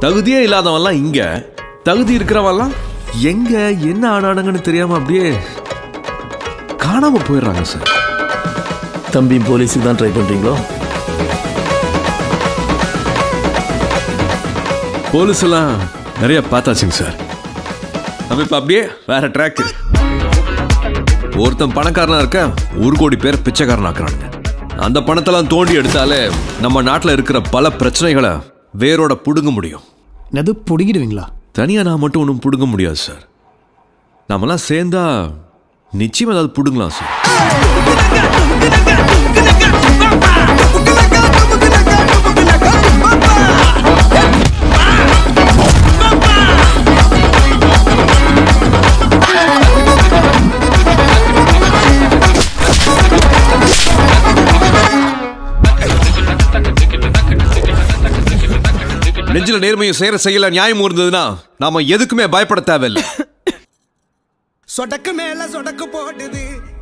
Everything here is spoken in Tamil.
தகுதியே இல்லாதவன்லாம் இங்க தகுதி இருக்கிறவன்லாம் எங்க என்ன ஆனானுங்கன்னு தெரியாம அப்படியே காணாம போயிடுறாங்க சார் தம்பி போலீஸுக்கு தான் ட்ரை பண்ணுறீங்களோ போலீஸ் எல்லாம் நிறைய பார்த்தாச்சுங்க சார் நம்ம இப்ப அப்படியே வேற ட்ராக் ஒருத்தன் பணக்காரனா இருக்க ஒரு கோடி பேர் பிச்சைக்காரன் ஆக்குறானுங்க அந்த பணத்தெல்லாம் தோண்டி எடுத்தாலே நம்ம நாட்டில் இருக்கிற பல பிரச்சனைகளை வேரோட புடுங்க முடியும் என்னது பிடிக்கிடுவீங்களா தனியா நான் மட்டும் ஒன்றும் புடுங்க முடியாது சார் நாமெல்லாம் சேர்ந்தா நிச்சயம் ஏதாவது புடுங்கலாம் சார் நெஞ்சில நேர்மையும் சேர செய்யல நியாயம் இருந்ததுன்னா நாம எதுக்குமே பயப்பட தேவையில்லை சொடக்கு மேல சொடக்கு போடுது